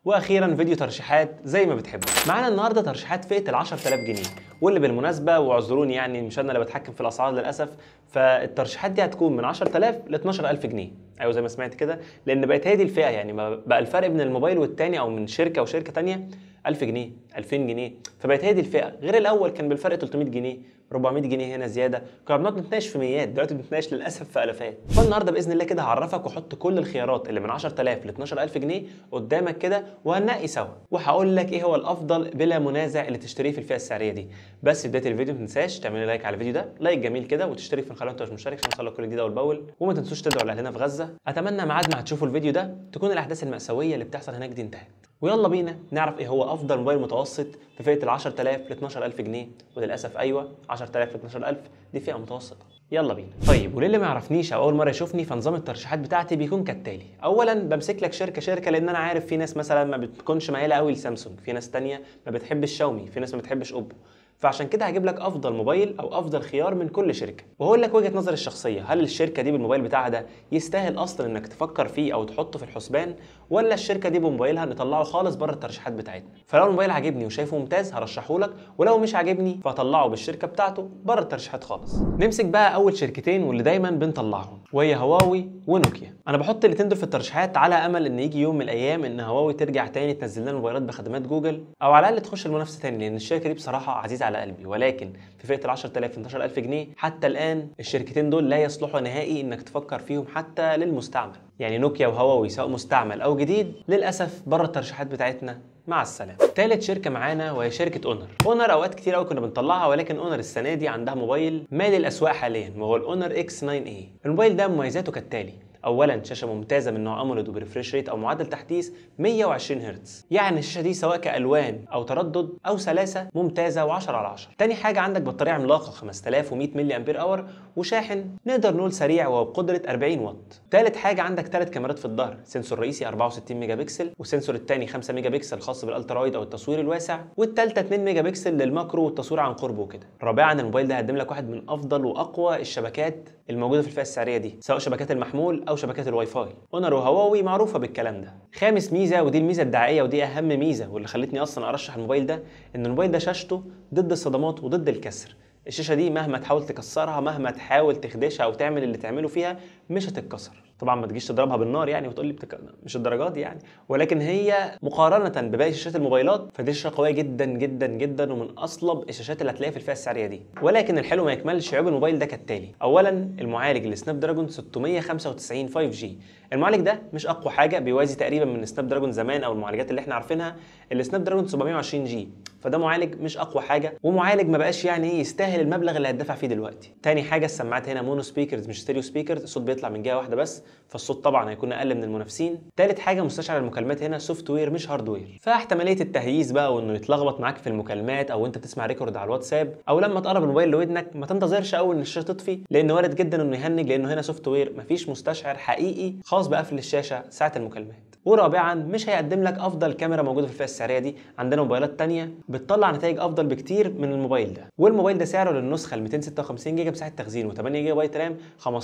واخيرا فيديو ترشيحات زي ما بتحبوا معانا النهارده ترشيحات فئه ال 10000 جنيه واللي بالمناسبه واعذروني يعني مش انا اللي بتحكم في الاسعار للاسف فالترشيحات دي هتكون من 10000 ل 12000 جنيه ايوه زي ما سمعت كده لان بقت هي دي الفئه يعني ما بقى الفرق بين الموبايل والتاني او من شركه وشركه تانيه 1000 جنيه 2000 جنيه فبقت هي دي الفئه غير الاول كان بالفرق 300 جنيه 400 جنيه هنا زياده كنا بنقعد نتناقش في ميات دلوقتي بنتناقش للاسف في الافات فالنهارده باذن الله كده هعرفك واحط كل الخيارات اللي من 10000 ل 12000 جنيه قدامك كده وهننقي سوا وهقول لك ايه هو الافضل بلا منازع اللي تشتريه في الفئه السعريه دي بس في بدايه الفيديو ما تنساش تعمل لي لايك على الفيديو ده لايك جميل كده وتشترك في القناه وانت مش مشترك عشان توصلك كل جديد اول باول وما تنسوش تدعوا لاهلنا في غزه اتمنى ميعاد ما هتشوفوا الفيديو ده تكون الاحداث الماساويه اللي بتحصل هناك دي انتهت ويلا بينا نعرف ايه هو افضل موبايل متوسط في فئه ال 10000 ل 12000 جنيه وللاسف ايوه 10000 ل 12000 دي فئه متوسطه يلا بينا طيب وللي ما يعرفنيش او اول مره يشوفني فنظام الترشيحات بتاعتي بيكون كالتالي اولا بمسك لك شركه شركه لان انا عارف في ناس مثلا ما بتكونش مايله قوي لسامسونج في ناس تانية ما بتحبش شاومي في ناس ما بتحبش اوبو فعشان كده هجيب لك افضل موبايل او افضل خيار من كل شركه وهقول لك وجهه نظري الشخصيه هل الشركه دي بالموبايل بتاعها ده يستاهل اصلا انك تفكر فيه او تحطه في الحسبان ولا الشركه دي بموبايلها نطلعه خالص بره الترشيحات بتاعتنا فلو الموبايل عاجبني وشايفه ممتاز هرشحه لك ولو مش عاجبني فهطلعه بالشركه بتاعته بره الترشيحات خالص نمسك بقى اول شركتين واللي دايما بنطلعهم وهي هواوي ونوكيا انا بحط الاثنين دول في الترشيحات على امل ان يجي يوم من الايام ان هواوي ترجع تاني تنزل لنا موبايلات بخدمات جوجل او على الاقل تخش المنافسه تاني لان الشركه دي بصراحه عزيزه على قلبي ولكن في فئه ال 10000 12000 جنيه حتى الان الشركتين دول لا يصلحوا نهائي انك تفكر فيهم حتى للمستعمل يعني نوكيا وهواوي سواء مستعمل او جديد للاسف بره الترشيحات بتاعتنا مع السلامه. تالت شركه معانا وهي شركه اونر. اونر اوقات كتير قوي كنا بنطلعها ولكن اونر السنه دي عندها موبايل مالي الاسواق حاليا وهو الاونر اكس 9 اي. الموبايل ده مميزاته كالتالي اولا شاشه ممتازه من نوع اموليد وبريفريش ريت او معدل تحديث 120 هرتز يعني الشاشه دي سواء كالوان او تردد او سلاسه ممتازه و10 على 10 تاني حاجه عندك بطاريه عملاقه 5100 ملي امبير اور وشاحن نقدر نقول سريع وبقدره 40 واط تالت حاجه عندك ثلاث كاميرات في الظهر سنسور رئيسي 64 ميجا بكسل والسنسور الثاني 5 ميجا بكسل خاص بالالترا وايد او التصوير الواسع والثالثه 2 ميجا بكسل للماكرو والتصوير عن قرب وكده رابعا الموبايل ده هيقدم لك واحد من افضل واقوى الشبكات الموجوده في الفئه السعريه دي سواء شبكات المحمول او شبكات الواي فاي اونر وهواوي معروفه بالكلام ده خامس ميزه ودي الميزه الدعائيه ودي اهم ميزه واللي خلتني اصلا ارشح الموبايل ده ان الموبايل ده شاشته ضد الصدمات وضد الكسر الشاشه دي مهما تحاول تكسرها مهما تحاول تخدشها او تعمل اللي تعمله فيها مش هتتكسر طبعا ما تجيش تضربها بالنار يعني وتقول لي بتك... مش الدرجات دي يعني ولكن هي مقارنه بباقي شاشات الموبايلات فدي شاشه قويه جدا جدا جدا ومن اصلب الشاشات اللي هتلاقيها في الفئه السعريه دي ولكن الحلو ما يكملش عيوب الموبايل ده كالتالي اولا المعالج السناب دراجون 695 5G المعالج ده مش اقوى حاجه بيوازي تقريبا من سناب دراجون زمان او المعالجات اللي احنا عارفينها السناب دراجون 720 جي فده معالج مش اقوى حاجه ومعالج ما بقاش يعني ايه يستاهل المبلغ اللي هتدفع فيه دلوقتي تاني حاجه السماعات هنا مونو سبيكرز مش ستيريو سبيكرز الصوت بيطلع من جهه واحده بس فالصوت طبعا هيكون اقل من المنافسين تالت حاجه مستشعر المكالمات هنا سوفت وير مش هاردوير فاحتماليه التهييس بقى وانه يتلخبط معاك في المكالمات او انت بتسمع ريكورد على الواتساب او لما تقرب الموبايل لودنك ما تنتظرش قوي ان الشاشه تطفي لان وارد جدا انه يهنج لانه هنا سوفت وير مفيش مستشعر حقيقي خاص بقفل الشاشه ساعه المكالمات ورابعا مش هيقدم لك افضل كاميرا موجوده في الفئه السعريه دي عندنا موبايلات تانية بتطلع نتائج افضل بكتير من الموبايل ده والموبايل ده سعره للنسخه ال 256 جيجا مساحه تخزين و8 جيجا بايت رام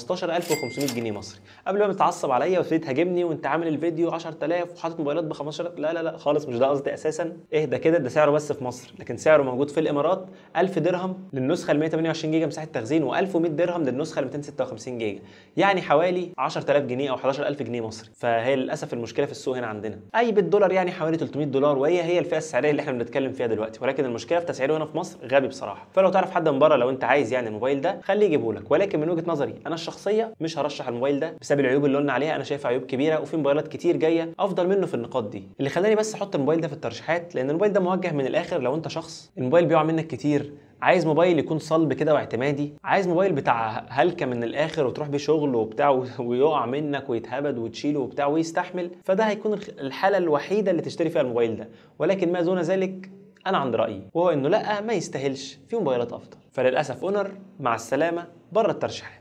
15500 جنيه مصري قبل ما تتعصب عليا وتبتدي تهاجمني وانت عامل الفيديو 10000 وحاطط موبايلات ب 15000 لا لا لا خالص مش ده قصدي اساسا اهدى كده ده سعره بس في مصر لكن سعره موجود في الامارات 1000 درهم للنسخه ال 128 جيجا مساحه تخزين و1100 درهم للنسخه ال 256 جيجا يعني حوالي 10000 جنيه او 11000 جنيه مصري فهي للاسف المشكله في السوق هنا عندنا اي بالدولار يعني حوالي 300 دولار وهي هي الفئه السعريه اللي احنا بنتكلم فيها دلوقتي ولكن المشكله في تسعيره هنا في مصر غبي بصراحه فلو تعرف حد من بره لو انت عايز يعني الموبايل ده خليه يجيبه لك ولكن من وجهه نظري انا الشخصيه مش هرشح الموبايل ده بسبب العيوب اللي قلنا عليها انا شايفها عيوب كبيره وفي موبايلات كتير جايه افضل منه في النقاط دي اللي خلاني بس احط الموبايل ده في الترشيحات لان الموبايل ده موجه من الاخر لو انت شخص الموبايل بيقع منك كتير عايز موبايل يكون صلب كده واعتمادي عايز موبايل بتاع هلكه من الاخر وتروح بيه شغل وبتاع ويقع منك ويتهبد وتشيله وبتاع ويستحمل فده هيكون الحاله الوحيده اللي تشتري فيها الموبايل ده ولكن ما دون ذلك انا عند رايي وهو انه لا ما يستاهلش في موبايلات افضل فللاسف اونر مع السلامه بره الترشيحات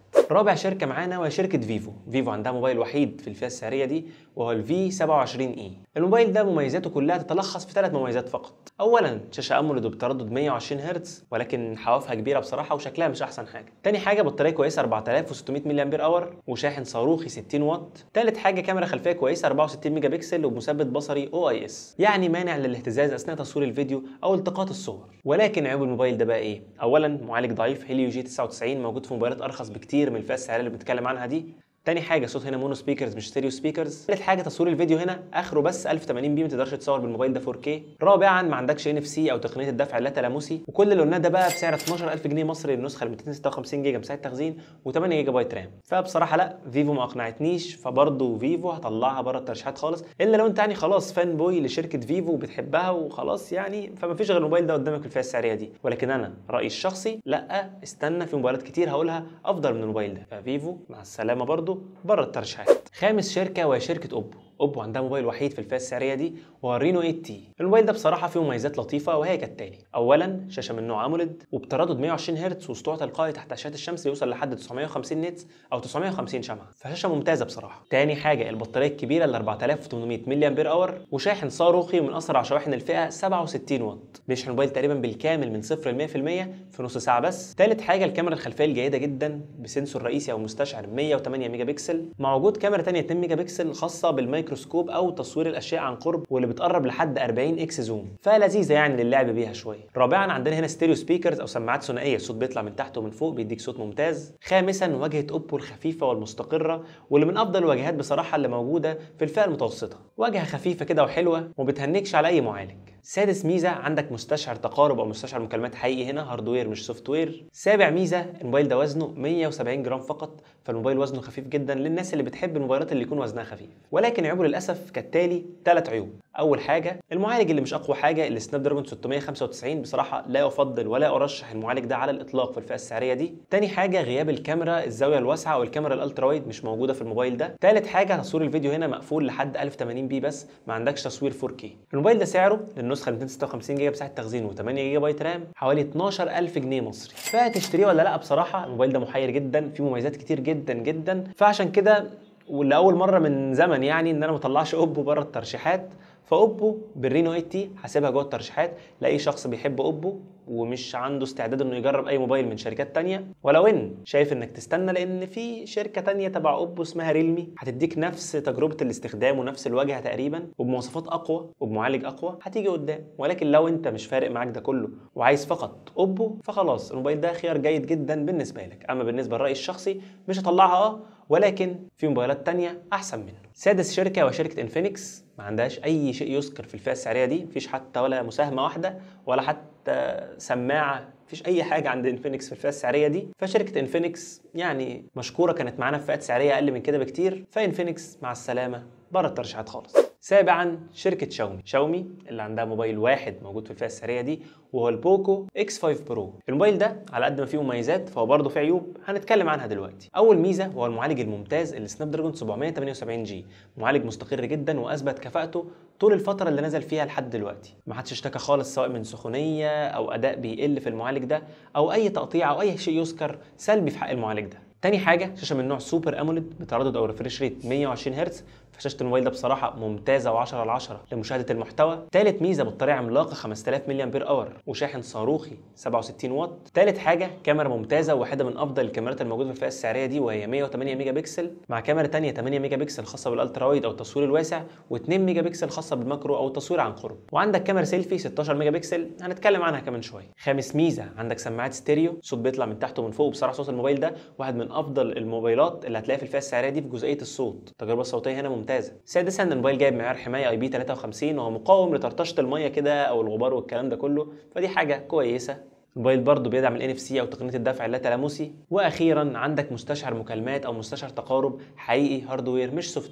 رابع شركه معانا وهي شركه فيفو فيفو عندها موبايل وحيد في الفئه السعريه دي وهو الفي 27 اي الموبايل ده مميزاته كلها تتلخص في ثلاث مميزات فقط اولا شاشه اموليد وبتردد 120 هرتز ولكن حوافها كبيره بصراحه وشكلها مش احسن حاجه تاني حاجه بطاريه كويسه 4600 ملي امبير اور وشاحن صاروخي 60 واط تالت حاجه كاميرا خلفيه كويسه 64 ميجا بكسل ومثبت بصري او اي اس يعني مانع للاهتزاز اثناء تصوير الفيديو او التقاط الصور ولكن عيوب الموبايل ده بقى ايه اولا معالج ضعيف هيليو جي 99 موجود في موبايلات ارخص بكتير من الفئه السعريه اللي بنتكلم عنها دي تاني حاجه صوت هنا مونو سبيكرز مش ستيريو سبيكرز تالت حاجه تصوير الفيديو هنا اخره بس 1080 بي ما تقدرش تصور بالموبايل ده 4K رابعا ما عندكش ان اف سي او تقنيه الدفع اللا تلامسي وكل اللي قلناه ده بقى بسعر 12000 جنيه مصري للنسخه ال 256 جيجا مساحه تخزين و8 جيجا بايت رام فبصراحه لا فيفو ما اقنعتنيش فبرضه فيفو هطلعها بره الترشيحات خالص الا لو انت يعني خلاص فان بوي لشركه فيفو وبتحبها وخلاص يعني فما فيش غير الموبايل ده قدامك في الفئه السعريه دي ولكن انا رايي الشخصي لا استنى في موبايلات كتير هقولها افضل من الموبايل ده ففيفو مع السلامه برضه بره الترشيحات خامس شركه وهي شركه اوبو اوبو عندها موبايل وحيد في الفئه السعريه دي وهو الرينو 8 تي الموبايل ده بصراحه فيه مميزات لطيفه وهي كالتالي اولا شاشه من نوع اموليد وبتردد 120 هرتز وسطوع تلقائي تحت اشعه الشمس يوصل لحد 950 نتس او 950 شمعه فشاشه ممتازه بصراحه تاني حاجه البطاريه الكبيره ال 4800 ملي امبير اور وشاحن صاروخي من اسرع شواحن الفئه 67 واط بيشحن الموبايل تقريبا بالكامل من 0 ل 100% في نص ساعه بس تالت حاجه الكاميرا الخلفيه الجيده جدا بسنسور رئيسي او مستشعر 108 ميجا بكسل مع وجود كاميرا ثانيه 2 ميجا بكسل خاصه بالميكروسكوب او تصوير الاشياء عن قرب واللي بتقرب لحد 40 اكس زوم فلذيذه يعني للعب بيها شويه رابعا عندنا هنا ستيريو سبيكرز او سماعات ثنائيه الصوت بيطلع من تحت ومن فوق بيديك صوت ممتاز خامسا واجهه اوبو الخفيفه والمستقره واللي من افضل الواجهات بصراحه اللي موجوده في الفئه المتوسطه واجهه خفيفه كده وحلوه وما بتهنكش على اي معالج سادس ميزه عندك مستشعر تقارب او مستشعر مكالمات حقيقي هنا هاردوير مش سوفت وير سابع ميزه الموبايل ده وزنه 170 جرام فقط فالموبايل وزنه خفيف جدا للناس اللي بتحب الموبايلات اللي يكون وزنها خفيف ولكن عيوبه للاسف كالتالي ثلاث عيوب اول حاجه المعالج اللي مش اقوى حاجه السناب دراجون 695 بصراحه لا افضل ولا ارشح المعالج ده على الاطلاق في الفئه السعريه دي تاني حاجه غياب الكاميرا الزاويه الواسعه او الكاميرا الالترا وايد مش موجوده في الموبايل ده تالت حاجه تصوير الفيديو هنا مقفول لحد 1080 بي بس ما عندكش تصوير 4K الموبايل ده سعره للنسخه 256 جيجا مساحه تخزين و8 جيجا بايت رام حوالي 12000 جنيه مصري فهتشتريه ولا لا بصراحه الموبايل ده محير جدا فيه مميزات كتير جدا جدا فعشان كده ولاول مره من زمن يعني ان انا ما اطلعش اوبو بره الترشيحات فاوبو بالرينو 8 تي هسيبها جوه الترشيحات لاي شخص بيحب اوبو ومش عنده استعداد انه يجرب اي موبايل من شركات تانية ولو ان شايف انك تستنى لان في شركه تانية تبع اوبو اسمها ريلمي هتديك نفس تجربه الاستخدام ونفس الواجهه تقريبا وبمواصفات اقوى وبمعالج اقوى هتيجي قدام ولكن لو انت مش فارق معاك ده كله وعايز فقط اوبو فخلاص الموبايل ده خيار جيد جدا بالنسبه لك اما بالنسبه لرايي الشخصي مش هطلعها اه ولكن في موبايلات تانية احسن منه سادس شركه وشركه انفينكس ما عندهاش اي شيء يذكر في الفئه السعريه دي مفيش حتى ولا مساهمه واحده ولا حتى سماعه مفيش اي حاجه عند انفينكس في الفئه السعريه دي فشركه انفينكس يعني مشكوره كانت معانا في فئات سعريه اقل من كده بكتير فانفينكس مع السلامه بره الترشيحات خالص سابعا شركة شاومي شاومي اللي عندها موبايل واحد موجود في الفئة السعرية دي وهو البوكو اكس 5 برو الموبايل ده على قد ما فيه مميزات فهو برضه فيه عيوب هنتكلم عنها دلوقتي اول ميزة هو المعالج الممتاز السناب دراجون 778 جي معالج مستقر جدا واثبت كفاءته طول الفترة اللي نزل فيها لحد دلوقتي ما حدش اشتكى خالص سواء من سخونية او اداء بيقل في المعالج ده او اي تقطيع او اي شيء يذكر سلبي في حق المعالج ده تاني حاجه شاشه من نوع سوبر اموليد بتردد او ريفريش ريت 120 هرتز فشاشه الموبايل ده بصراحه ممتازه و10 على 10 لمشاهده المحتوى تالت ميزه بطاريه عملاقه 5000 ملي امبير اور وشاحن صاروخي 67 واط تالت حاجه كاميرا ممتازه وواحده من افضل الكاميرات الموجوده في الفئه السعريه دي وهي 108 ميجا بكسل مع كاميرا تانية 8 ميجا بكسل خاصه بالالترا وايد او التصوير الواسع و2 ميجا بكسل خاصه بالماكرو او التصوير عن قرب وعندك كاميرا سيلفي 16 ميجا بكسل هنتكلم عنها كمان شويه خامس ميزه عندك سماعات ستيريو صوت بيطلع من تحت ومن فوق بصراحه صوت الموبايل ده واحد من افضل الموبايلات اللي هتلاقيها في الفئه السعريه دي في جزئيه الصوت التجربه الصوتيه هنا ممتازه سادسا ان الموبايل جايب معيار حمايه اي بي 53 وهو مقاوم لطرطشه الميه كده او الغبار والكلام ده كله فدي حاجه كويسه الموبايل برضه بيدعم ال NFC او تقنيه الدفع اللا تلامسي واخيرا عندك مستشعر مكالمات او مستشعر تقارب حقيقي هاردوير مش سوفت وير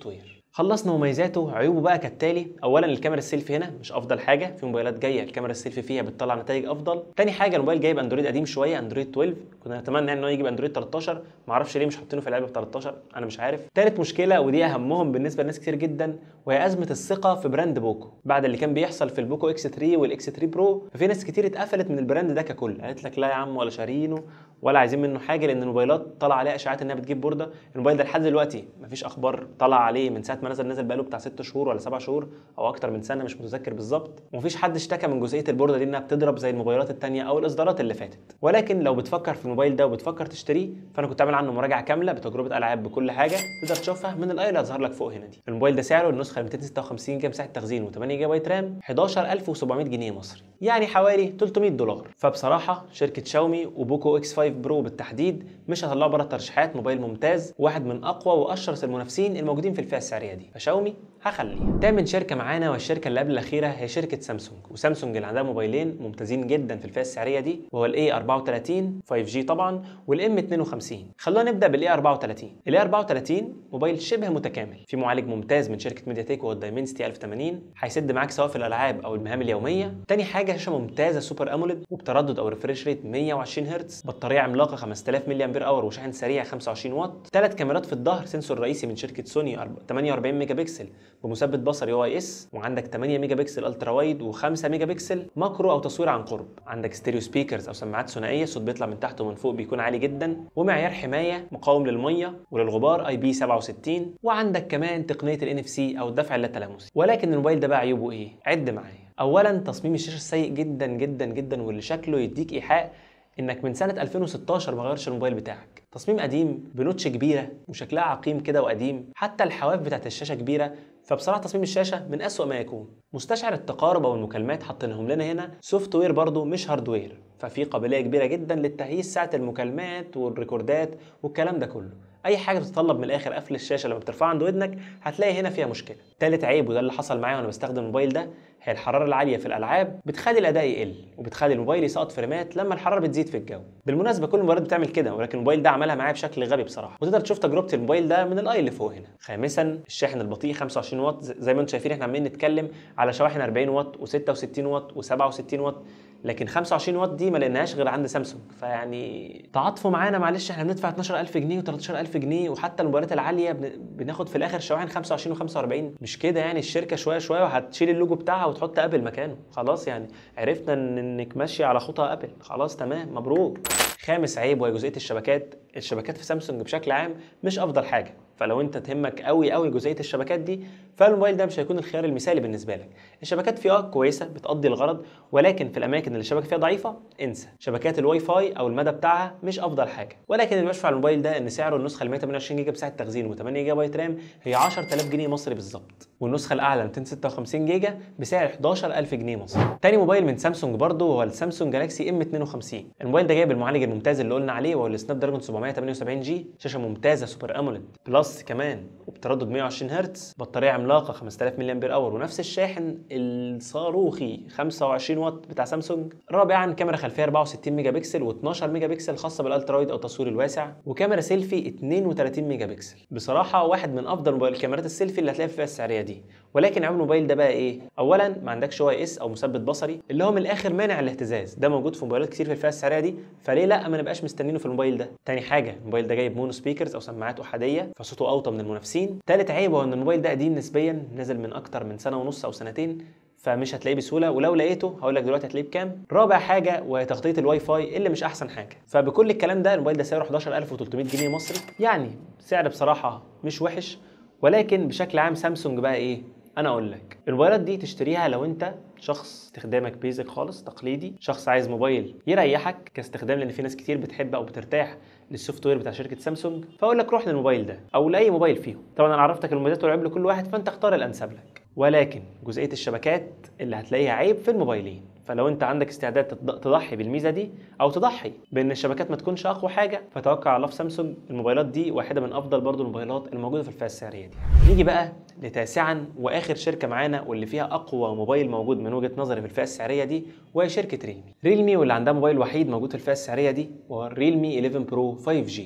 خلصنا مميزاته عيوبه بقى كالتالي اولا الكاميرا السيلفي هنا مش افضل حاجه في موبايلات جايه الكاميرا السيلفي فيها بتطلع نتائج افضل تاني حاجه الموبايل جايب اندرويد قديم شويه اندرويد 12 كنا نتمنى يعني ان هو يجيب اندرويد 13 ما اعرفش ليه مش حاطينه في العلبه ب 13 انا مش عارف تالت مشكله ودي اهمهم بالنسبه لناس كتير جدا وهي ازمه الثقه في براند بوكو بعد اللي كان بيحصل في البوكو اكس 3 والاكس 3 برو ففي ناس كتير اتقفلت من البراند ده ككل قالت لك لا يا عم ولا شارينه ولا عايزين منه حاجه لان الموبايلات طلع عليها اشاعات انها بتجيب بورده الموبايل ده لحد دلوقتي مفيش اخبار طلع عليه من ساعه ما نزل نزل بقاله بتاع 6 شهور ولا 7 شهور او اكتر من سنه مش متذكر بالظبط ومفيش حد اشتكى من جزئيه البورده دي انها بتضرب زي الموبايلات الثانيه او الاصدارات اللي فاتت ولكن لو بتفكر في الموبايل ده وبتفكر تشتريه فانا كنت عامل عنه مراجعه كامله بتجربه العاب بكل حاجه تقدر تشوفها من الاي اللي هتظهر لك فوق هنا دي الموبايل ده سعره النسخه 256 جيجا مساحه تخزين و8 جيجا بايت رام 11700 جنيه مصري يعني حوالي 300 دولار فبصراحه شركه شاومي وبوكو اكس 5 برو بالتحديد مش هطلعوا بره الترشيحات موبايل ممتاز واحد من اقوى واشرس المنافسين الموجودين في الفئه السعريه دي فشاومي هخليه تامن شركه معانا والشركه اللي قبل الاخيره هي شركه سامسونج وسامسونج اللي عندها موبايلين ممتازين جدا في الفئه السعريه دي وهو الاي 34 5G طبعا والام 52 خلونا نبدا بالاي 34 الاي 34 موبايل شبه متكامل في معالج ممتاز من شركه ميديا تيك وهو الدايمنسيتي 1080 هيسد معاك سواء في الالعاب او المهام اليوميه تاني حاجه شاشه ممتازه سوبر اموليد وبتردد او ريفريش ريت 120 هرتز بطاريه عملاقه 5000 ملي امبير اور وشاحن سريع 25 واط ثلاث كاميرات في الظهر سنسور رئيسي من شركه سوني 48 ميجا بكسل بمثبت بصري او اي اس وعندك 8 ميجا بكسل الترا وايد و5 ميجا بكسل ماكرو او تصوير عن قرب عندك ستيريو سبيكرز او سماعات ثنائيه الصوت بيطلع من تحت ومن فوق بيكون عالي جدا ومعيار حمايه مقاوم للميه وللغبار اي بي 67 وعندك كمان تقنيه الان اف سي او الدفع اللاتلامسي ولكن الموبايل ده بقى عيوبه ايه عد معايا اولا تصميم الشاشه السيء جدا جدا جدا واللي شكله يديك ايحاء انك من سنه 2016 ما غيرش الموبايل بتاعك تصميم قديم بنوتش كبيره وشكلها عقيم كده وقديم حتى الحواف بتاعت الشاشه كبيره فبصراحه تصميم الشاشه من اسوأ ما يكون مستشعر التقارب او المكالمات حاطينهم لنا هنا سوفت وير برضه مش هاردوير ففي قابليه كبيره جدا للتهييس ساعه المكالمات والريكوردات والكلام ده كله اي حاجه بتتطلب من الاخر قفل الشاشه لما بترفعها عند ودنك هتلاقي هنا فيها مشكله تالت عيب وده اللي حصل معايا وانا بستخدم الموبايل ده هي الحراره العاليه في الالعاب بتخلي الاداء يقل وبتخلي الموبايل يسقط فريمات لما الحراره بتزيد في الجو بالمناسبه كل الموبايلات بتعمل كده ولكن الموبايل ده عملها معايا بشكل غبي بصراحه وتقدر تشوف تجربه الموبايل ده من الاي اللي فوق هنا خامسا الشاحن البطيء 25 واط زي ما انتم شايفين احنا عمالين نتكلم على شواحن 40 واط و66 واط و67 واط لكن 25 واط دي ما لقيناهاش غير عند سامسونج فيعني تعاطفوا معانا معلش احنا بندفع 12000 جنيه و13000 جنيه وحتى الموبايلات العاليه بناخد في الاخر شواحن 25 و45 مش كده يعني الشركه شويه شويه وهتشيل اللوجو بتاعها وتحط ابل مكانه خلاص يعني عرفنا ان انك ماشيه على خطى ابل خلاص تمام مبروك خامس عيب وهي جزئيه الشبكات الشبكات في سامسونج بشكل عام مش افضل حاجه فلو انت تهمك قوي قوي جزئيه الشبكات دي فالموبايل ده مش هيكون الخيار المثالي بالنسبه لك الشبكات فيه اه كويسه بتقضي الغرض ولكن في الاماكن اللي الشبكه فيها ضعيفه انسى شبكات الواي فاي او المدى بتاعها مش افضل حاجه ولكن اللي بيشفع الموبايل ده ان سعره النسخه ال 128 جيجا بسعه تخزين و8 جيجا بايت رام هي 10000 جنيه مصري بالظبط والنسخه الاعلى 256 جيجا بسعر 11000 جنيه مصري تاني موبايل من سامسونج برضه هو السامسونج جالاكسي ام 52 الموبايل ده جايب المعالج الممتاز اللي قلنا عليه وهو السناب دراجون 778 جي شاشه ممتازه سوبر اموليد بلس كمان وبتردد 120 هرتز بطاريه عملاقه 5000 ملي امبير اور ونفس الشاحن الصاروخي 25 واط بتاع سامسونج رابعا كاميرا خلفيه 64 ميجا بكسل و12 ميجا بكسل خاصه بالالتراويد او التصوير الواسع وكاميرا سيلفي 32 ميجا بكسل بصراحه واحد من افضل موبايل كاميرات السيلفي اللي هتلاقيها في الفئه السعريه دي ولكن عيب الموبايل ده بقى ايه اولا ما عندكش او اس او مثبت بصري اللي هو من الاخر مانع الاهتزاز ده موجود في موبايلات كتير في الفئه السعريه دي فليه لا ما نبقاش مستنينه في الموبايل ده تاني حاجه الموبايل ده جايب مونو سبيكرز او سماعات احاديه فصوته اوطى من المنافسين تالت عيب هو ان الموبايل ده قديم نسبيا نزل من اكتر من سنه ونص او سنتين فمش هتلاقيه بسهوله ولو لقيته هقول لك دلوقتي هتلاقيه بكام رابع حاجه وهي تغطيه الواي فاي اللي مش احسن حاجه فبكل الكلام ده الموبايل ده سعره 11300 جنيه مصري يعني سعر بصراحه مش وحش ولكن بشكل عام سامسونج بقى ايه انا اقول لك الموبايلات دي تشتريها لو انت شخص استخدامك بيزك خالص تقليدي شخص عايز موبايل يريحك كاستخدام لان في ناس كتير بتحب او بترتاح للسوفت وير بتاع شركه سامسونج فاقول لك روح للموبايل ده او لاي موبايل فيهم طبعا انا عرفتك المميزات والعيوب لكل واحد فانت اختار الانسب لك ولكن جزئيه الشبكات اللي هتلاقيها عيب في الموبايلين فلو انت عندك استعداد تضحي بالميزه دي او تضحي بان الشبكات ما تكونش اقوى حاجه فتوكل على الله في سامسونج الموبايلات دي واحده من افضل برضو الموبايلات الموجوده في الفئه السعريه دي نيجي بقى لتاسعا واخر شركه معانا واللي فيها اقوى موبايل موجود من وجهه نظري في الفئه السعريه دي وهي شركه ريلمي ريلمي واللي عندها موبايل وحيد موجود في الفئه السعريه دي وهو الريلمي 11 برو 5G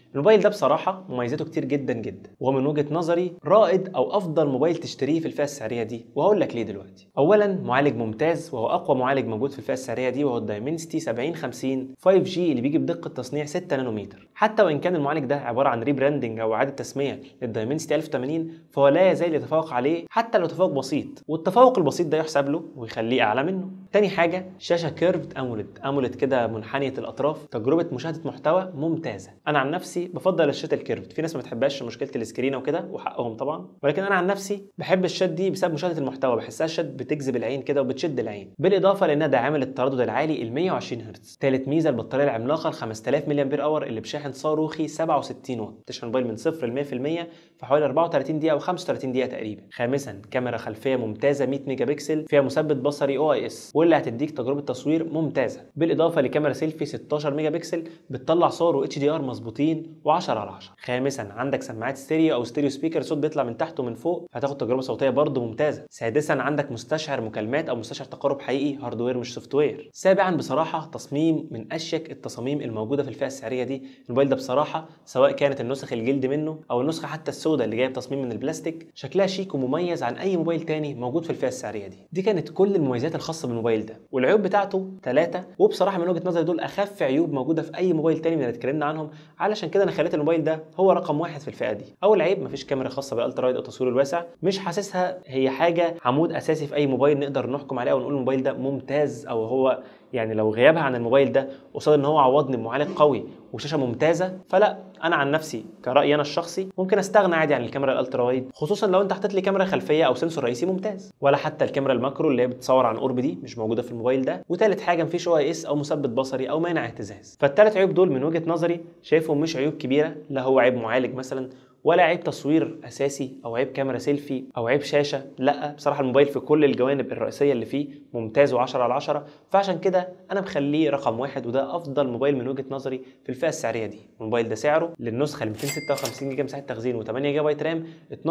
الموبايل ده بصراحه مميزاته كتير جدا جدا وهو من وجهه نظري رائد او افضل موبايل تشتريه في الفئه السعريه دي وهقول لك ليه دلوقتي اولا معالج ممتاز وهو اقوى معالج موجود في الفئه السعريه دي وهو الدايمنسيتي 7050 5G اللي بيجي بدقه تصنيع 6 نانومتر حتى وان كان المعالج ده عباره عن ريبراندنج او اعاده تسميه للدايمنسيتي 1080 فهو لا يزال يتفوق عليه حتى لو تفوق بسيط والتفوق البسيط ده يحسب له ويخليه اعلى منه تاني حاجه شاشه كيرفد اموليد اموليد كده منحنيه الاطراف تجربه مشاهده محتوى ممتازه انا عن نفسي بفضل الشاشه الكيرفد في ناس ما بتحبهاش مشكله السكرين وكده وحقهم طبعا ولكن انا عن نفسي بحب الشات دي بسبب مشاهده المحتوى بحسها الشات بتجذب العين كده وبتشد العين بالاضافه لانها داعمه للتردد العالي ال 120 هرتز ثالث ميزه البطاريه العملاقه ال 5000 ملي امبير اور اللي بشاحن صاروخي 67 واط تشحن الموبايل من 0 ل 100% في حوالي 34 دقيقه او 35 دقيقه تقريبا خامسا كاميرا خلفيه ممتازه 100 ميجا بكسل فيها مثبت بصري او اي اس واللي هتديك تجربه تصوير ممتازه بالاضافه لكاميرا سيلفي 16 ميجا بكسل بتطلع صور و اتش دي ار مظبوطين و10 على 10 خامسا عندك سماعات ستيريو او ستيريو سبيكر صوت بيطلع من تحت ومن فوق هتاخد تجربه صوتيه برضه ممتازه سادسا عندك مستشعر مكالمات او مستشعر تقارب حقيقي هاردوير مش سوفت وير سابعا بصراحه تصميم من اشيك التصاميم الموجوده في الفئه السعريه دي الموبايل ده بصراحه سواء كانت النسخ الجلد منه او النسخه حتى السوداء اللي جايه بتصميم من البلاستيك شكلها شيك ومميز عن اي موبايل تاني موجود في الفئه السعريه دي دي كانت كل المميزات الخاصه بالموبايل ده والعيوب بتاعته ثلاثه وبصراحه من وجهه نظري دول اخف عيوب موجوده في اي موبايل تاني من اللي اتكلمنا عنهم علشان كده انا خليت الموبايل ده هو رقم واحد في الفئه دي اول عيب مفيش كاميرا خاصه بالالترا وايد او التصوير الواسع مش حاسسها هي حاجه عمود اساسي في اي موبايل نقدر نحكم عليه ونقول الموبايل ده ممتاز او هو يعني لو غيابها عن الموبايل ده قصاد ان هو عوضني بمعالج قوي وشاشه ممتازه فلا انا عن نفسي كرايي انا الشخصي ممكن استغنى عادي عن الكاميرا الالترا وايد خصوصا لو انت حطيت لي كاميرا خلفيه او سنسور رئيسي ممتاز ولا حتى الكاميرا الماكرو اللي هي بتصور عن قرب دي مش موجوده في الموبايل ده وثالث حاجه مفيش او اس او مثبت بصري او مانع اهتزاز فالثلاث عيوب دول من وجهه نظري شايفهم مش عيوب كبيره لا هو عيب معالج مثلا ولا عيب تصوير اساسي او عيب كاميرا سيلفي او عيب شاشه لا بصراحه الموبايل في كل الجوانب الرئيسيه اللي فيه ممتاز و10 على 10 فعشان كده انا مخليه رقم واحد وده افضل موبايل من وجهه نظري في الفئه السعريه دي الموبايل ده سعره للنسخه ال 256 جيجا مساحه تخزين و8 جيجا بايت رام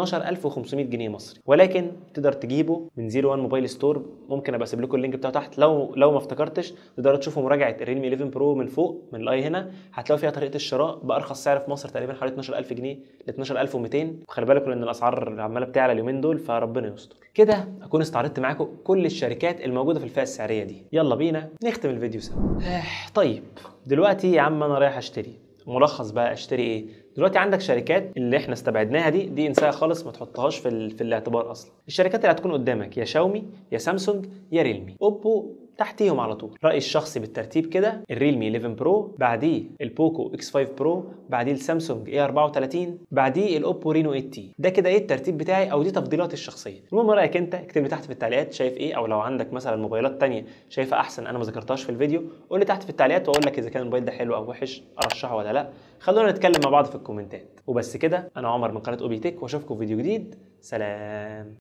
12500 جنيه مصري ولكن تقدر تجيبه من 01 موبايل ستور ممكن ابقى اسيب لكم اللينك بتاعه تحت لو لو ما افتكرتش تقدروا تشوفوا مراجعه الريلمي 11 برو من فوق من الاي هنا هتلاقوا فيها طريقه الشراء بارخص سعر في مصر تقريبا حوالي 12000 جنيه ل 12200 وخلي بالكم ان الاسعار عماله بتعلى اليومين دول فربنا يستر كده اكون استعرضت معاكم كل الشركات الموجوده في الفئه السعريه دي يلا بينا نختم الفيديو سوا آه طيب دلوقتي يا عم انا رايح اشتري ملخص بقى اشتري ايه دلوقتي عندك شركات اللي احنا استبعدناها دي دي انساها خالص ما تحطهاش في, ال... في الاعتبار اصلا الشركات اللي هتكون قدامك يا شاومي يا سامسونج يا ريلمي اوبو تحتيهم على طول رايي الشخصي بالترتيب كده الريلمي 11 برو بعديه البوكو اكس 5 برو بعديه السامسونج اي 34 بعديه الاوبو رينو 8 تي ده كده ايه الترتيب بتاعي او دي تفضيلاتي الشخصيه المهم رايك انت اكتب لي تحت في التعليقات شايف ايه او لو عندك مثلا موبايلات تانية شايفها احسن انا ما ذكرتهاش في الفيديو قول لي تحت في التعليقات واقول لك اذا كان الموبايل ده حلو او وحش ارشحه ولا لا خلونا نتكلم مع بعض في الكومنتات وبس كده انا عمر من قناه اوبي تك واشوفكم في فيديو جديد سلام